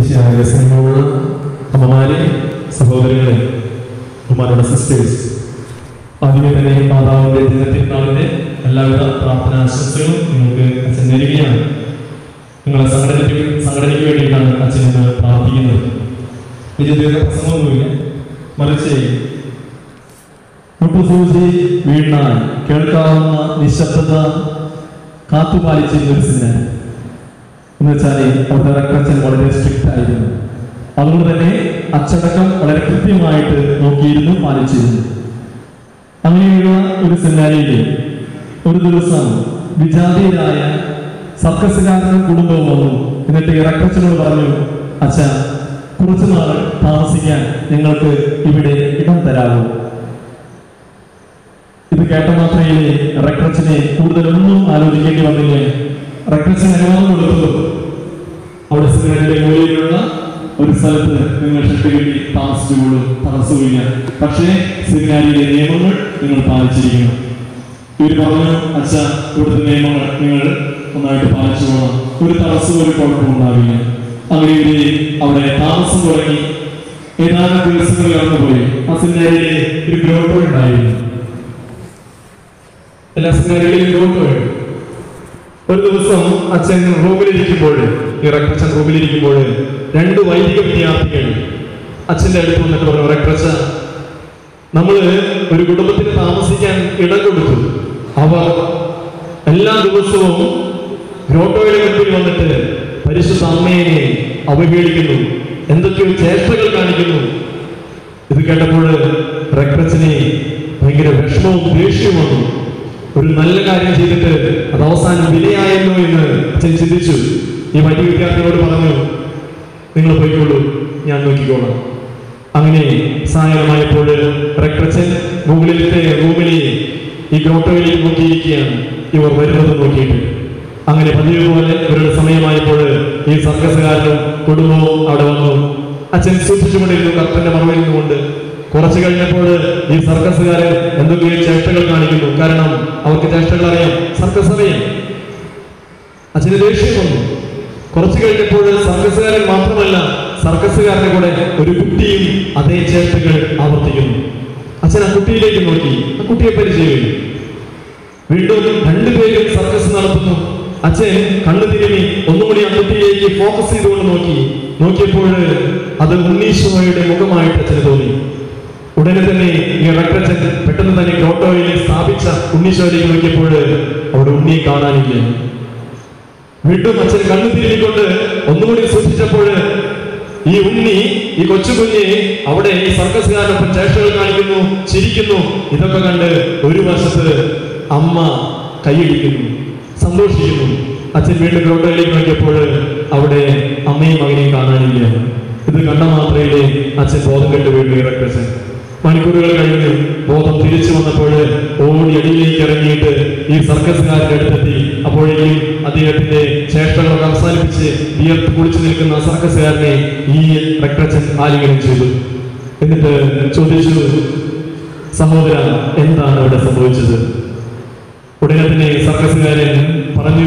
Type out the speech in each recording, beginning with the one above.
ഈശോയുടെ സ്നേഹമുള്ള അമ്മമാരെ സഹോദരങ്ങളെ അമ്മമാരുടെ സിസ്റ്റേഴ്സ് ആദ്യമേ തന്നെ മാതാവിന്റെ ദിനത്തിനാളിന്റെ എല്ലാവിധ പ്രാർത്ഥനാശംസകളും നിങ്ങൾക്ക് അച്ഛൻ നേരുകയാണ് നിങ്ങളെ സംഘടനയ്ക്ക് സംഘടനയ്ക്ക് വേണ്ടിയിട്ടാണ് അച്ഛൻ ഇന്ന് പ്രാർത്ഥിക്കുന്നത് വലിയ ദീർഘ പ്രസംഗമൊന്നുമില്ല മറിച്ച് മുട്ടുസൂചി വീണാൽ കേൾക്കാവുന്ന നിശബ്ദത കാത്തുപാലിച്ചിരുന്ന ഒരു സിനിമ എന്ന് വെച്ചാൽ അവിടുത്തെ റെക്കറച്ചൻ വളരെ സ്ട്രിക്റ്റ് ആയിരുന്നു അതുകൊണ്ട് തന്നെ അച്ചടക്കം വളരെ കൃത്യമായിട്ട് നോക്കിയിരുന്നു പാലിച്ചിരുന്നു അങ്ങനെയുള്ള ഒരു സെമിനാരിയിൽ ഒരു ദിവസം വിജാതീയരായ സർക്കസുകാരനും കുടുംബവും വന്നു എന്നിട്ട് ഈ റെക്കറച്ചനോട് പറഞ്ഞു അച്ഛ കുറച്ചു നാൾ താമസിക്കാൻ ഞങ്ങൾക്ക് ഇവിടെ ഇടം തരാമോ ഇത് കേട്ട മാത്രമേ റെക്രച്ചിനെ കൂടുതലൊന്നും ആലോചിക്കേണ്ടി വന്നില്ല റെക്രച്ചിന് അനുവാദം കൊടുത്തു അവിടെ സിനിമയുടെ മൂലയിലുള്ള ഒരു സ്ഥലത്ത് നിങ്ങൾ ഷെഡ് കെട്ടി താമസിച്ചുകൊള്ളൂ തടസ്സമില്ല പക്ഷേ സിനിമാരിയിലെ നിയമങ്ങൾ നിങ്ങൾ പാലിച്ചിരിക്കണം ഇവർ പറഞ്ഞു അച്ഛ ഇവിടുത്തെ നിയമങ്ങൾ നിങ്ങൾ നന്നായിട്ട് പാലിച്ചു പോകണം ഒരു തടസ്സവും ഒരു കുഴപ്പവും ഉണ്ടാവില്ല അങ്ങനെ ഇവര് അവിടെ താമസം തുടങ്ങി ഏതാനും ദിവസങ്ങൾ കടന്നുപോയി ആ സിനിമയിലെ ഒരു ഗ്രോട്ടോ ഉണ്ടായിരുന്നു എല്ലാ സിനിമകളിലും ഗ്രോട്ടോ ഒരു ദിവസം അച്ഛൻ റൂമിലിരിക്കുമ്പോൾ ഈ റെക്ടച്ചൻ റൂമിലിരിക്കുമ്പോൾ രണ്ട് വൈദിക വിദ്യാർത്ഥികൾ അച്ഛന്റെ അടുത്ത് വന്നിട്ട് പറഞ്ഞു റെക്ടച്ച നമ്മള് ഒരു കുടുംബത്തിന് താമസിക്കാൻ ഇടം കൊടുത്തു അവർ എല്ലാ ദിവസവും ഗ്രോട്ടോയുടെ മുമ്പിൽ വന്നിട്ട് പരിശുദ്ധ അമ്മയെ അവഹേളിക്കുന്നു എന്തൊക്കെയോ ചേഷ്ടകൾ കാണിക്കുന്നു ഇത് കേട്ടപ്പോൾ റെക്ടച്ചനെ ഭയങ്കര വിഷമവും ദേഷ്യവും വന്നു ഒരു നല്ല കാര്യം ചെയ്തിട്ട് അത് അവസാനം വിലയായല്ലോ എന്ന് അച്ഛൻ ചിന്തിച്ചു ഈ വൈദ്യ വിദ്യാർത്ഥികളോട് പറഞ്ഞു നിങ്ങൾ പോയിക്കോളൂ ഞാൻ നോക്കിക്കോളാം അങ്ങനെ സായനമായപ്പോൾ റെക്ടച്ചൻ മുകളിലത്തെ റൂമിലെ ഈ ഗ്രോട്ടോയിലേക്ക് നോക്കിയിരിക്കുകയാണ് ഇവർ വരുന്നത് നോക്കിയിട്ട് അങ്ങനെ പതിവ് പോലെ ഇവരുടെ സമയമായപ്പോൾ ഈ സർക്കസുകാരനും കുടുംബവും അവിടെ വന്നു അച്ഛൻ സൂക്ഷിച്ചുകൊണ്ടിരുന്നു കർത്തന്റെ മറവിൽ നിന്നുകൊണ്ട് കുറച്ചു കഴിഞ്ഞപ്പോൾ ഈ സർക്കസുകാരൻ എന്തൊക്കെയോ ചേഷ്ടകൾ കാണിക്കുന്നു കാരണം അവർക്ക് ചേഷ്ടകൾ അറിയാം സർക്കസ് അറിയാം അച്ഛന് ദേഷ്യം വന്നു കുറച്ചു കഴിഞ്ഞപ്പോൾ സർക്കസുകാരൻ മാത്രമല്ല സർക്കസുകാരന്റെ കൂടെ ഒരു കുട്ടിയും അതേ ചേഷ്ടകൾ ആവർത്തിക്കുന്നു അച്ഛൻ ആ കുട്ടിയിലേക്ക് നോക്കി ആ കുട്ടിയെ പരിചയം വീണ്ടും രണ്ടുപേരും സർക്കസ് നടത്തുന്നു അച്ഛൻ കണ്ണു തിരുമി ഒന്നുകൂടി ആ കുട്ടിയിലേക്ക് ഫോക്കസ് ചെയ്തുകൊണ്ട് നോക്കി നോക്കിയപ്പോൾ അത് ഉണ്ണീശോയുടെ മുഖമായിട്ട് അച്ഛന് തോന്നി ഉടനെ തന്നെ ഈ റക്ടച്ചൻ പെട്ടെന്ന് തന്നെ ഗ്രോട്ടോയിൽ സ്ഥാപിച്ച ഉണ്ണീശോയിലേക്ക് നോക്കിയപ്പോൾ അവിടെ ഉണ്ണിയെ കാണാനില്ല വീണ്ടും അച്ഛൻ കണ്ണു തിരിഞ്ഞുകൊണ്ട് ഒന്നുകൂടി സൂക്ഷിച്ചപ്പോൾ ഈ ഉണ്ണി ഈ കൊച്ചുകുഞ്ഞെ അവിടെ ഈ സർക്കസുകാരനൊപ്പം ചേഷ്ടകൾ കാണിക്കുന്നു ചിരിക്കുന്നു ഇതൊക്കെ കണ്ട് ഒരു വശത്ത് അമ്മ കൈയടിക്കുന്നു സന്തോഷിക്കുന്നു അച്ഛൻ വീണ്ടും ഗ്രോട്ടോയിലേക്ക് നോക്കിയപ്പോൾ അവിടെ അമ്മയും മകനെയും കാണാനില്ല ഇത് കണ്ട മാത്രമേ അച്ഛൻ ബോധം കെട്ട് വീണ്ടും ഇറക്കച്ചൻ മണിക്കൂറുകൾ കഴിഞ്ഞ് ബോധം തിരിച്ചു വന്നപ്പോൾ ഓടി അടിയിലേക്ക് ഇറങ്ങിയിട്ട് ഈ സർക്കസുകാരുടെ അടുത്തെത്തി അപ്പോഴേക്കും അദ്ദേഹത്തിന്റെ ചേഷ്ടകളൊക്കെ അവസാനിപ്പിച്ച് വിയർത്ത് കുളിച്ചു നിൽക്കുന്ന സർക്കസുകാരനെ ഈ റക്ടച്ചൻ ആലിംഗനം ചെയ്തു എന്നിട്ട് ചോദിച്ചു സഹോദര എന്താണ് ഇവിടെ സംഭവിച്ചത് ഉടനെ തന്നെ സർക്കസുകാരൻ പറഞ്ഞു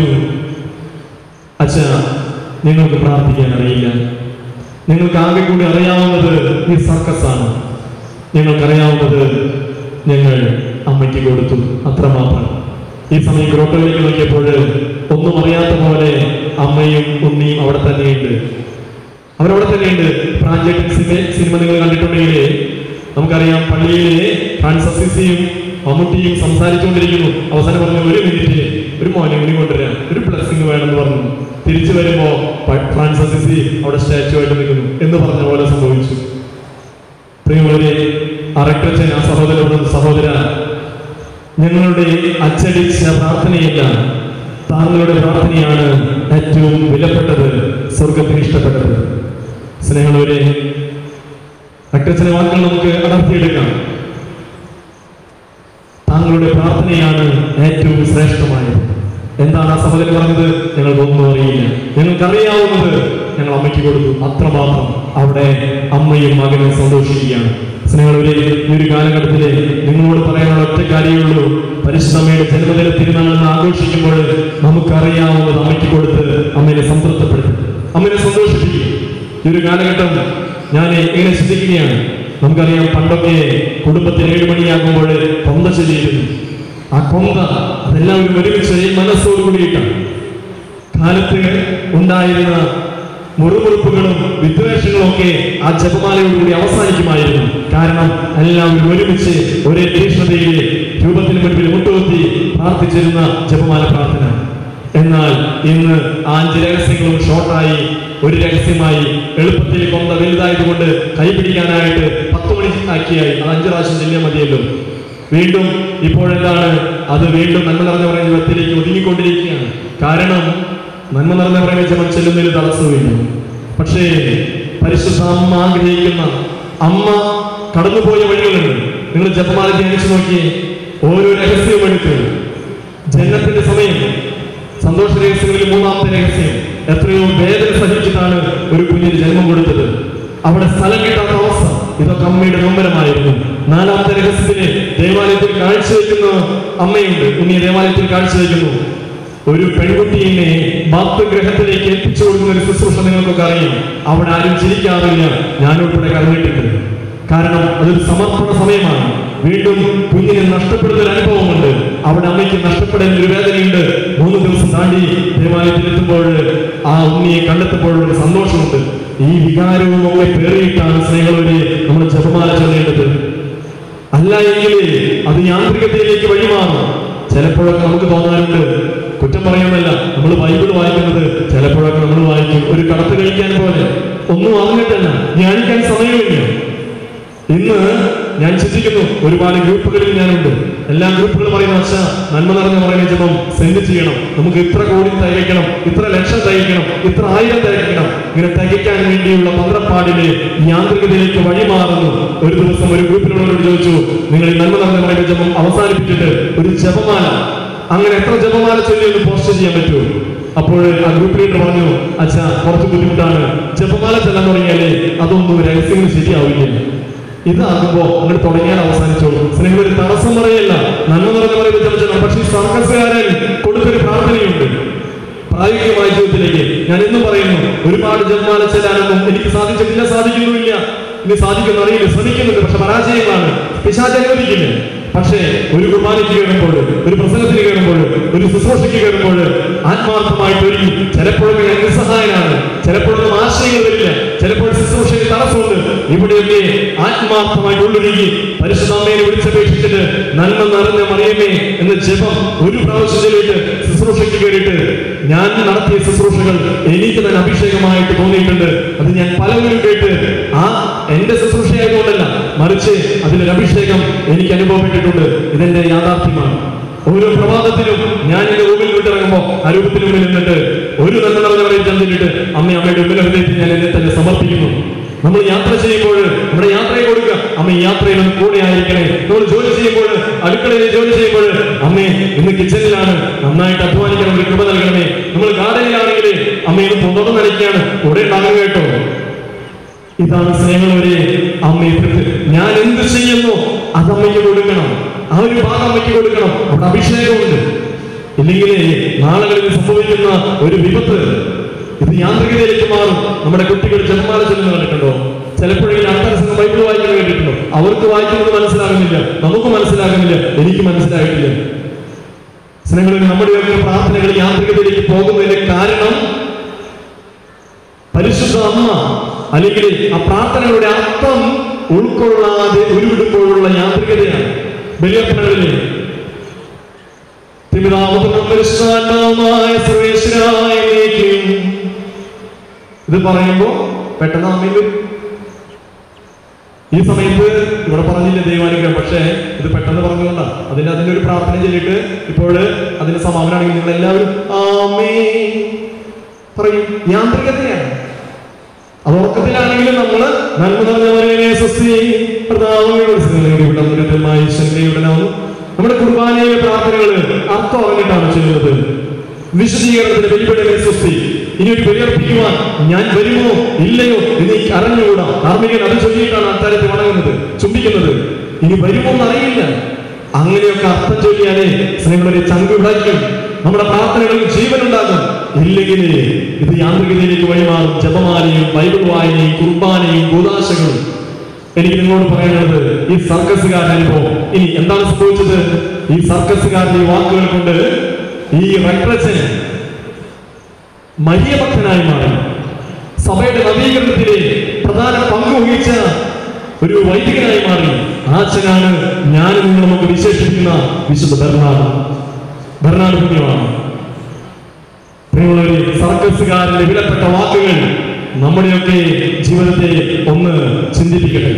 അച്ഛ നിങ്ങൾക്ക് പ്രാർത്ഥിക്കാൻ അറിയില്ല നിങ്ങൾക്ക് ആകെ കൂടി അറിയാവുന്നത് ഈ സർക്കസ് ആണ് ഞങ്ങൾക്കറിയാവുന്നത് ഞങ്ങൾ അമ്മയ്ക്ക് കൊടുത്തു അത്രമാത്രം ഈ സമയം ഗ്രോട്ടോയിലേക്ക് നോക്കിയപ്പോൾ ഒന്നും അറിയാത്ത പോലെ അമ്മയും ഉണ്ണിയും അവിടെ തന്നെയുണ്ട് അവരവിടെ തന്നെയുണ്ട് പ്രാഞ്ചേട്ടൻ സിനിമ സിനിമ നിങ്ങൾ കണ്ടിട്ടുണ്ടെങ്കിൽ നമുക്കറിയാം പള്ളിയിലെ ഫ്രാൻസിസിയും മമ്മൂട്ടിയും സംസാരിച്ചുകൊണ്ടിരിക്കുന്നു അവസാനം പറഞ്ഞു ഒരു മിനിറ്റ് ഒരു മോനെ ഉണ്ണി കൊണ്ടുവരാം ഒരു ബ്ലസ്സിംഗ് വേണമെന്ന് പറഞ്ഞു തിരിച്ചു വരുമ്പോ പ- ഫ്രാൻസിസി അവിടെ സ്റ്റാച്ചു ആയിട്ട് നിൽക്കുന്നു എന്ന് പറഞ്ഞ പോലെ സംഭവിച്ചു പ്രിയമുള്ളവരെ അറക്കച്ചൻ ആ സഹോദരനോടും സഹോദര ഞങ്ങളുടെ അച്ചടിച്ച പ്രാർത്ഥനയില്ല താങ്കളുടെ പ്രാർത്ഥനയാണ് ഏറ്റവും വിലപ്പെട്ടത് സ്വർഗത്തിന് ഇഷ്ടപ്പെട്ടത് സ്നേഹമുള്ളവരെ അക്കച്ചനെ വാക്കുകൾ നമുക്ക് അടർത്തിയെടുക്കാം താങ്കളുടെ പ്രാർത്ഥനയാണ് ഏറ്റവും ശ്രേഷ്ഠമായത് എന്താണ് ആ സഹോദരൻ പറഞ്ഞത് ഞങ്ങൾക്കൊന്നും അറിയില്ല ഞങ്ങൾക്കറിയാവുന്നത് ഞങ്ങൾ അമ്മയ്ക്ക് കൊടുത്തു അത്രമാത്രം അവിടെ അമ്മയും മകനും സന്തോഷിക്കുകയാണ് സ്നേഹമുള്ളവരെ ഈ ഒരു കാലഘട്ടത്തില് നിങ്ങളോട് പറയാനുള്ള ഒറ്റ കാര്യമുള്ളൂ പരിശുദ്ധമ്മയുടെ ജന്മദിന തിരുനാളെന്ന് ആഘോഷിക്കുമ്പോൾ നമുക്കറിയാവുന്നത് അമ്മയ്ക്ക് കൊടുത്ത് അമ്മയെ സംതൃപ്തപ്പെടുത്തും അമ്മയെ സന്തോഷിപ്പിക്കും ഈ ഒരു കാലഘട്ടം ഞാൻ ഇങ്ങനെ ചിന്തിക്കുകയാണ് നമുക്കറിയാം പണ്ടൊക്കെ കുടുംബത്തിൽ ഏഴ് മണിയാകുമ്പോൾ കൊന്ത ചൊല്ലിയിരുന്നു ആ കൊന്ത അതെല്ലാവരും ഒരുമിച്ച് ഈ മനസ്സോട് കൂടിയിട്ടാണ് കാലത്ത് ഉണ്ടായിരുന്ന മുറുമുറുപ്പുകളും വിദ്വേഷങ്ങളും ഒക്കെ ആ ജപമാലയോടുകൂടി അവസാനിക്കുമായിരുന്നു കാരണം എല്ലാവരും ഒരുമിച്ച് ഒരേ തീക്ഷ്ണതയിൽ രൂപത്തിന് മുൻപിൽ മുട്ടുകുത്തി പ്രാർത്ഥിച്ചിരുന്ന ജപമാല പ്രാർത്ഥന എന്നാൽ ഇന്ന് ആ അഞ്ച് രഹസ്യങ്ങളും ഷോർട്ടായി ഒരു രഹസ്യമായി എളുപ്പത്തിൽ കൊന്ത വലുതായതുകൊണ്ട് കൈപിടിക്കാനായിട്ട് പത്ത് മണി ആക്കിയായി അത് അഞ്ചു പ്രാവശ്യം ചെല്ലിയാൽ മതിയല്ലോ വീണ്ടും ഇപ്പോഴെന്താണ് അത് വീണ്ടും നന്മ നിറഞ്ഞ പറയുന്ന ജീവിതത്തിലേക്ക് ഒതുങ്ങിക്കൊണ്ടിരിക്കുകയാണ് കാരണം നന്മ നിറഞ്ഞ പറയുന്ന ജപം ചെല്ലുന്നതിൽ തടസ്സമില്ല പക്ഷേ പരിശുദ്ധ അമ്മ ആഗ്രഹിക്കുന്ന അമ്മ കടന്നുപോയ വഴികളുണ്ട് നിങ്ങൾ ജപമാല ധ്യാനിച്ചു നോക്കി ഓരോ രഹസ്യവും എടുത്ത് ജനനത്തിന്റെ സമയം സന്തോഷ രഹസ്യങ്ങളിൽ മൂന്നാമത്തെ രഹസ്യം എത്രയോ വേദന സഹിച്ചിട്ടാണ് ഒരു കുഞ്ഞിന് ജന്മം കൊടുത്തത് അവിടെ സ്ഥലം കിട്ടാത്ത അവസ്ഥ ഇതൊക്കെ അമ്മയുടെ നൊമ്പരമായിരുന്നു നാലാമത്തെ രഹസ്യത്തിന് ദേവാലയത്തിൽ കാഴ്ചവെക്കുന്ന അമ്മയുണ്ട് ഉണ്ണിയെ ദേവാലയത്തിൽ കാഴ്ചവെക്കുന്നു ഒരു പെൺകുട്ടിയെ മാതൃഗ്രഹത്തിലേക്ക് എത്തിച്ചു കൊടുക്കുന്ന ഒരു ശുശ്രൂഷ നിങ്ങൾക്കൊക്കെ അറിയാം അവിടെ ആരും ചിരിക്കാറില്ല ഞാനുൾപ്പെടെ കറങ്ങിയിട്ടുണ്ട് കാരണം അതൊരു സമർപ്പണ സമയമാണ് വീണ്ടും കുഞ്ഞിനെ നഷ്ടപ്പെടുന്ന ഒരു അനുഭവമുണ്ട് അവിടെ അമ്മയ്ക്ക് നഷ്ടപ്പെടുന്ന ഒരു വേദനയുണ്ട് മൂന്ന് ദിവസം താണ്ടി ദേവാലയത്തിൽ എത്തുമ്പോൾ ആ ഉണ്ണിയെ കണ്ടെത്തുമ്പോൾ ഒരു സന്തോഷമുണ്ട് ഈ വികാരവും ഒക്കെ പേറിയിട്ടാണ് സ്നേഹവരെ നമ്മൾ ജപമാല ചൊല്ലേണ്ടത് അല്ല എങ്കിൽ അത് യാന്ത്രികതയിലേക്ക് വഴിമാറും ചിലപ്പോഴൊക്കെ നമുക്ക് തോന്നാറുണ്ട് കുറ്റം പറയുന്നല്ല നമ്മൾ ബൈബിൾ വായിക്കുന്നത് ചിലപ്പോഴൊക്കെ നമ്മൾ വായിക്കും ഒരു കടത്ത് കഴിക്കാൻ പോലെ ഒന്നും അറിഞ്ഞിട്ടല്ല ധ്യാനിക്കാൻ സമയമില്ല ഇന്ന് ഞാൻ ചിന്തിക്കുന്നു ഒരുപാട് ഗ്രൂപ്പുകളിൽ ഞാനുണ്ട് എല്ലാ ഗ്രൂപ്പുകളും പറയുന്ന അച്ഛ നന്മ നിറഞ്ഞ പറയുന്ന ജപം സെൻഡ് ചെയ്യണം നമുക്ക് ഇത്ര കോടി തികയ്ക്കണം ഇത്ര ലക്ഷം തികയ്ക്കണം ഇത്ര ആയിരം തികയ്ക്കണം ഇങ്ങനെ തികയ്ക്കാൻ വേണ്ടിയുള്ള പന്ത്രപ്പാടിലെ യാന്ത്രികതയിലേക്ക് വഴിമാറുന്നു ഒരു ദിവസം ഒരു ഗ്രൂപ്പിലുള്ളവരോട് ചോദിച്ചു നിങ്ങൾ ഈ നന്മ നിറഞ്ഞ പറയുന്ന ജപം അവസാനിപ്പിച്ചിട്ട് ഒരു ജപമാല അങ്ങനെ എത്ര ജപമാല ചൊല്ലി ഒന്ന് പോസ്റ്റ് ചെയ്യാൻ പറ്റുമോ അപ്പോൾ ആ ഗ്രൂപ്പ് ലീഡർ പറഞ്ഞു അച്ഛാ കുറച്ച് ബുദ്ധിമുട്ടാണ് ജപമാല ചെല്ലാൻ തുടങ്ങിയാലേ അതൊന്നും രഹസ്യങ്ങൾ ശരിയാവില്ല ഇതാകുമ്പോ അങ്ങനെ തുടങ്ങിയാൽ അവസാനിച്ചോളൂ സ്നേഹം ഒരു തടസ്സം പറയല്ല നന്മ നിറഞ്ഞ പറയുന്നത് ജപിച്ചണം പക്ഷേ ഈ സർക്കസുകാരൻ കൊടുത്തൊരു പ്രാർത്ഥനയുണ്ട് പ്രായോഗികമായ ജീവിതത്തിലേക്ക് ഞാൻ എന്നും പറയുന്നു ഒരുപാട് ജന്മാല ചെല്ലാനൊന്നും എനിക്ക് സാധിച്ചിട്ടില്ല സാധിക്കുന്നുമില്ല ഇനി സാധിക്കുന്ന അറിയില്ല ശ്രമിക്കുന്നുണ്ട് പക്ഷെ പരാജയമാണ് പിശാച് അനുവദിക്കില്ല പക്ഷേ ഒരു കുർബാനയ്ക്ക് കയറുമ്പോൾ ഒരു പ്രസംഗത്തിന് കയറുമ്പോൾ ഒരു ശുശ്രൂഷയ്ക്ക് കയറുമ്പോൾ ആത്മാർത്ഥമായിട്ട് ഒരുങ്ങി ചിലപ്പോഴൊക്കെ ഞാൻ നിസ്സഹായനാണ് ചിലപ്പോഴൊന്നും ആശയങ്ങൾ വരില്ല ചിലപ്പോൾ ശുശ്രൂഷയിൽ തടസ്സമുണ്ട് ഇവിടെയൊക്കെ ആത്മാർത്ഥമായി ഉള്ളൊരുങ്ങി പരിശുദ്ധാമ്മയെ വിളിച്ചപേക്ഷിച്ചിട്ട് നന്മ നിറഞ്ഞ മറിയമേ എന്ന ജപം ഒരു പ്രാവശ്യം ചൊല്ലിയിട്ട് ശുശ്രൂഷയ്ക്ക് കയറിയിട്ട് ഞാൻ നടത്തിയ ശുശ്രൂഷകൾ എനിക്ക് തന്നെ അഭിഷേകമായിട്ട് തോന്നിയിട്ടുണ്ട് അത് ഞാൻ പലവരും കേട്ട് ആ എന്റെ ശുശ്രൂഷയായതുകൊണ്ടല്ല മറിച്ച് അതിലൊരു അഭിഷേകം എനിക്ക് അനുഭവപ്പെട്ടിട്ടുണ്ട് ഇതെന്റെ യാഥാർത്ഥ്യമാണ് ഓരോ പ്രഭാതത്തിലും ഞാൻ എന്റെ റൂമിൽ വിട്ടിറങ്ങുമ്പോ ആ രൂപത്തിന് മുമ്പിൽ നിന്നിട്ട് ഒരു നന്മ നിറഞ്ഞ പറയും ചെന്നിട്ട് അമ്മ അമ്മയുടെ മുമ്പിൽ ഹൃദയത്തിൽ ഞാൻ എന്നെ തന്നെ സമർപ്പിക്കുന്നു നമ്മൾ യാത്ര ചെയ്യുമ്പോൾ നമ്മുടെ യാത്രയെ കൊടുക്കുക അമ്മ ഈ യാത്രയിൽ ഒന്ന് കൂടെ ആയിരിക്കണേ നമ്മൾ ജോലി ചെയ്യുമ്പോൾ അടുക്കളയിൽ ജോലി ചെയ്യുമ്പോൾ അമ്മേ ഇന്ന് കിച്ചണിലാണ് നന്നായിട്ട് അധ്വാനിക്കണം ഒരു കൃപ നൽകണമേ നമ്മൾ ഗാർഡനിലാണെങ്കിൽ അമ്മ ഇന്ന് പൊന്നോട്ട് നനയ്ക്കുകയാണ് കൂടെ ഉണ്ടാകും കേട്ടോ ഇതാണ് സ്നേഹമുള്ളവരെ അമ്മയെ തൃപ്തി ഞാൻ എന്ത് ചെയ്യുന്നു അത് അമ്മയ്ക്ക് കൊടുക്കണം ആ ഒരു ഭാഗം അമ്മയ്ക്ക് കൊടുക്കണം അവിടെ അഭിഷേകമുണ്ട് ഇല്ലെങ്കിൽ നാളുകളിൽ സംഭവിക്കുന്ന ഒരു വിപത്ത് ഇത് യാന്ത്രികതയിലേക്ക് മാറും നമ്മുടെ കുട്ടികൾ ജന്മാല ചെല്ലുന്ന കണ്ടിട്ടുണ്ടോ ചിലപ്പോഴെങ്കിലും ആൾക്കാർ സംഘം ബൈബിൾ വായിക്കുന്നത് കേട്ടിട്ടുണ്ടോ അവർക്ക് വായിക്കുന്നത് മനസ്സിലാകുന്നില്ല നമുക്ക് മനസ്സിലാകുന്നില്ല എനിക്ക് മനസ്സിലായിട്ടില്ല സ്നേഹങ്ങളിൽ നമ്മുടെയൊക്കെ പ്രാർത്ഥനകൾ യാന്ത്രികതയിലേക്ക് പോകുന്നതിന്റെ കാരണം പരിശുദ്ധ അമ്മ അല്ലെങ്കിൽ ആ പ്രാർത്ഥനകളുടെ അർത്ഥം ഉൾക്കൊള്ളാതെ ഉരുവിടുമ്പോഴുള്ള യാന്ത്രികതയാണ് ബലിയർപ്പണകളിലെ തിമിതാമതമായ സർവേശ്വരായ എന്നേക്കും. ഇത് പറയുമ്പോ പെട്ടെന്ന് അമ്മയിൽ വരും ഈ സമയത്ത് ഇവിടെ പറഞ്ഞില്ല ദൈവാനുഗ്രഹം പക്ഷേ ഇത് പെട്ടെന്ന് പറഞ്ഞുകൊണ്ടാണ് അതിന് അതിന്റെ ഒരു പ്രാർത്ഥന ചെയ്തിട്ട് ഇപ്പോൾ അതിന്റെ സമാപനാണെങ്കിൽ നിങ്ങൾ എല്ലാവരും ആമേ പറയും യാന്ത്രികതയാണ് അത് ഉറക്കത്തിലാണെങ്കിലും നമ്മൾ നന്മ നിറഞ്ഞവരെ സ്വസ്തി പ്രതാപങ്ങളുടെയുടനാവുന്നു നമ്മുടെ കുർബാനയിലെ പ്രാർത്ഥനകൾ അർത്ഥം അറിഞ്ഞിട്ടാണ് ചെയ്യുന്നത് വിശദീകരണത്തിന് വെളിപ്പെടുന്ന സ്വസ്തി ഇനി ഒരു ബലിയർപ്പിക്കുവാൻ ഞാൻ വരുമോ ഇല്ലയോ എന്ന് എനിക്ക് അറിഞ്ഞുകൂടാ കാർമികൻ അത് ചൊല്ലിയിട്ടാണ് അത്താരത്തെ വണങ്ങുന്നത് ചുംബിക്കുന്നത് ഇനി വരുമോ എന്ന് അറിയില്ല അങ്ങനെയൊക്കെ അർത്ഥം ചൊല്ലിയാലേ സ്നേഹങ്ങളെ ചങ്ക് വിളയ്ക്കും നമ്മുടെ പ്രാർത്ഥനകളിൽ ജീവൻ ഉണ്ടാകും ഇല്ലെങ്കിൽ ഇത് യാന്ത്രികതയിലേക്ക് വഴിമാറും ജപമാലയും ബൈബിൾ വായനയും കുർബാനയും കൂതാശകളും എനിക്ക് നിങ്ങളോട് പറയാനുള്ളത് ഈ സർക്കസുകാരൻ അനുഭവം ഇനി എന്താണ് സംഭവിച്ചത് ഈ സർക്കസുകാരന്റെ ഈ വാക്കുകൾ കൊണ്ട് ഈ റെക്രച്ചൻ മരിയ ഭക്തനായി മാറി സഭയുടെ നവീകരണത്തിലെ പ്രധാന പങ്ക് വഹിച്ച ഒരു വൈദികനായി മാറി ആച്ചനാണ് ഞാൻ എന്ന് നമുക്ക് വിശേഷിപ്പിക്കുന്ന വിശുദ്ധ ബെർണാഡ് ബെർണാഡ് പുണ്യമാണ് പ്രിയമുള്ളവരെ സർക്കസുകാരന്റെ വിലപ്പെട്ട വാക്കുകൾ നമ്മുടെയൊക്കെ ജീവിതത്തെ ഒന്ന് ചിന്തിപ്പിക്കട്ടെ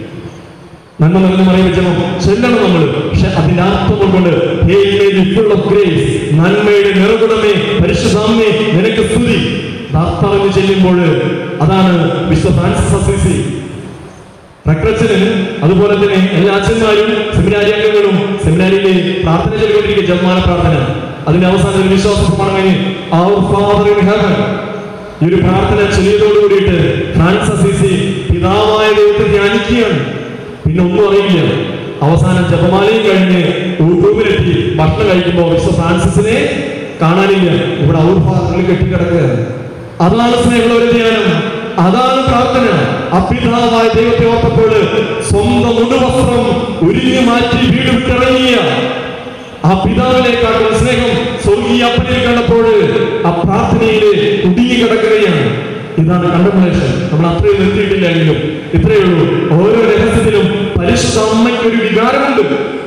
നന്മ നിറഞ്ഞ മറിയ ജപം ചെല്ലണം നമ്മൾ പക്ഷെ അതിന്റെ അർത്ഥം ഉൾക്കൊണ്ട് "Hail Mary, full of grace, നന്മയുടെ നിറകുടമേ പരിശുദ്ധാമ്മേ നിനക്ക് സ്തുതി ഭർത്താവിന് ചെല്ലുമ്പോൾ അതാണ് വിശ്വ ഫ്രാൻസിസ് അസീസി പ്രക്രച്ചന് അതുപോലെ തന്നെ എല്ലാ അച്ഛന്മാരും സെമിനാരി അംഗങ്ങളും സെമിനാരിയിലെ പ്രാർത്ഥന ചൊല്ലിക്കൊണ്ടിരിക്കുക ജന്മാന പ്രാർത്ഥന അതിന്റെ അവസാനം ഒരു വിശ്വാസ പ്രമാണം കഴിഞ്ഞ് അവർ ഫാദർ ഇൻ ഹെവൻ ഈ ഒരു പ്രാർത്ഥന ചൊല്ലിയതോട് കൂടിയിട്ട് ഫ്രാൻസിസ് അസീസി പിതാവായ ദൈവത്തെ ധ്യാനിക്കുകയാണ് പിന്നെ ഒന്നും അറിയില്ല അവസാനം ജപമാലയും കഴിഞ്ഞ് റൂമിലെത്തി ഭക്ഷണം കഴിക്കുമ്പോൾ വിശ്വ ഫ്രാൻസിസിനെ കാണാനില്ല ഇവിടെ ഔർഭാഗങ്ങൾ കെട്ടിക്കിടക്കുക അതാണ് സ്നേഹമുള്ള ധ്യാനം അതാണ് പ്രാർത്ഥന അപിതാവായ ദൈവത്തെ ഓർത്തപ്പോൾ സ്വന്തം ഉടുവസ്ത്രം ഉരിഞ്ഞു മാറ്റി വീട് വിട്ടിറങ്ങിയ ആ പിതാവിനെക്കാട്ടും സ്നേഹം സ്വർഗീയ അപ്പനെ കണ്ടപ്പോൾ ആ പ്രാർത്ഥനയില് കുടുങ്ങി കിടക്കുകയാണ് ഇതാണ് കണ്ടംപ്ലേഷൻ നമ്മൾ അത്രയും നിർത്തിയിട്ടില്ല എങ്കിലും ഇത്രയേ ഉള്ളൂ ഓരോ രഹസ്യത്തിലും പരിശുദ്ധ അമ്മയ്ക്ക് ഒരു വികാരമുണ്ട്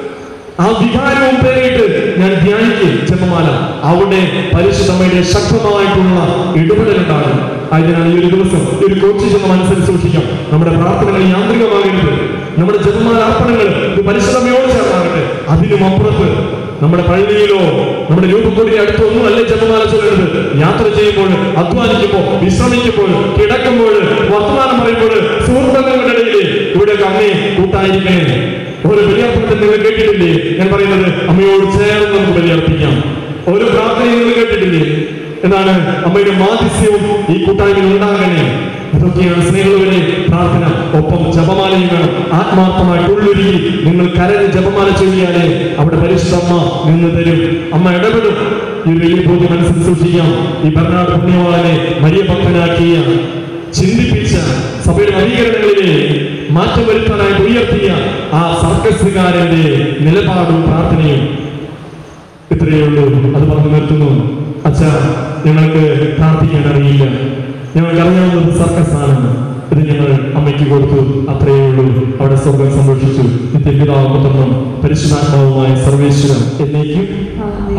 ആ വികാരവും പേരിട്ട് ഞാൻ ധ്യാനിക്കും ജപമാല അവിടെ പരിശുദ്ധമ്മയുടെ ശക്തമായിട്ടുള്ള ഇടപെടലുണ്ടാകും ആയതിനാൽ ഈ ഒരു ദിവസം ഈ ഒരു കോച്ചി ചെന്ന മനസ്സിൽ സൂക്ഷിക്കാം നമ്മുടെ പ്രാർത്ഥനകൾ യാന്ത്രികമാകരുത് നമ്മുടെ ജപമാല അർപ്പണങ്ങൾ ഇത് പരിശുദ്ധമ്മയോട് ചേർന്നാകട്ടെ അതിനും അപ്പുറത്ത് നമ്മുടെ പള്ളിയിലോ നമ്മുടെ രൂപക്കൊടിയുടെ അടുത്തൊന്നും അല്ലേ ജപമാല ചൊല്ലേണ്ടത് യാത്ര ചെയ്യുമ്പോൾ അധ്വാനിക്കുമ്പോൾ വിശ്രമിക്കുമ്പോൾ കിടക്കുമ്പോൾ വർത്തമാനം പറയുമ്പോൾ സുഹൃത്തുക്കളുടെ ഇടയിൽ ഇവിടെ അമ്മയെ കൂട്ടായിരിക്കണേ ഓരോ ബലിയർപ്പണത്തിൽ നിങ്ങൾ കേട്ടിട്ടില്ലേ ഞാൻ പറയുന്നത് അമ്മയോട് ചേർന്ന് നമുക്ക് ബലിയർപ്പിക്കാം ഓരോ പ്രാർത്ഥനയും നിങ്ങൾ കേട്ടിട്ടില്ലേ എന്താണ് അമ്മയുടെ മാധ്യസ്യവും ഈ കൂട്ടായ്മയിൽ ഉണ്ടാകണേ ഇതൊക്കെയാണ് സ്നേഹമുള്ളവരെ പ്രാർത്ഥന ഒപ്പം ജപമാലയും വേണം ആത്മാർത്ഥമായി ഉള്ളൊരുക്കി നിങ്ങൾ കരഞ്ഞ് ജപമാല ചൊല്ലിയാലേ അവിടെ പരിശുദ്ധ അമ്മ നിന്ന് തരും അമ്മ ഇടപെടും ഈ ഒരു വലിയ ബോധ്യം മനസ്സിൽ സൂക്ഷിക്കാം ഈ ഭരണാട് പുണ്യവാളനെ വലിയ ഭക്തനാക്കിയ ചിന്തിപ്പിച്ച സഭയുടെ നവീകരണങ്ങളിലെ മാറ്റം വരുത്താനായി ഉയർത്തിയ ആ സർക്കസുകാരന്റെ നിലപാടും പ്രാർത്ഥനയും ഇത്രയേ ഉള്ളൂ അത് പറഞ്ഞു നിർത്തുന്നു അച്ഛ ഞങ്ങൾക്ക് പ്രാർത്ഥിക്കാൻ അറിയില്ല ഞങ്ങൾക്ക് അറിയാവുന്നത് സർക്കസ് ആണെന്ന് ഇത് ഞങ്ങൾ അമ്മയ്ക്ക് കൊടുത്തു അത്രയേ ഉള്ളൂ അവിടെ സ്വർഗം സന്തോഷിച്ചു നിത്യപിതാവ് പുത്രനും പരിശുദ്ധാത്മാവുമായ സർവേശ്വരം എന്നേക്കും ആമേൻ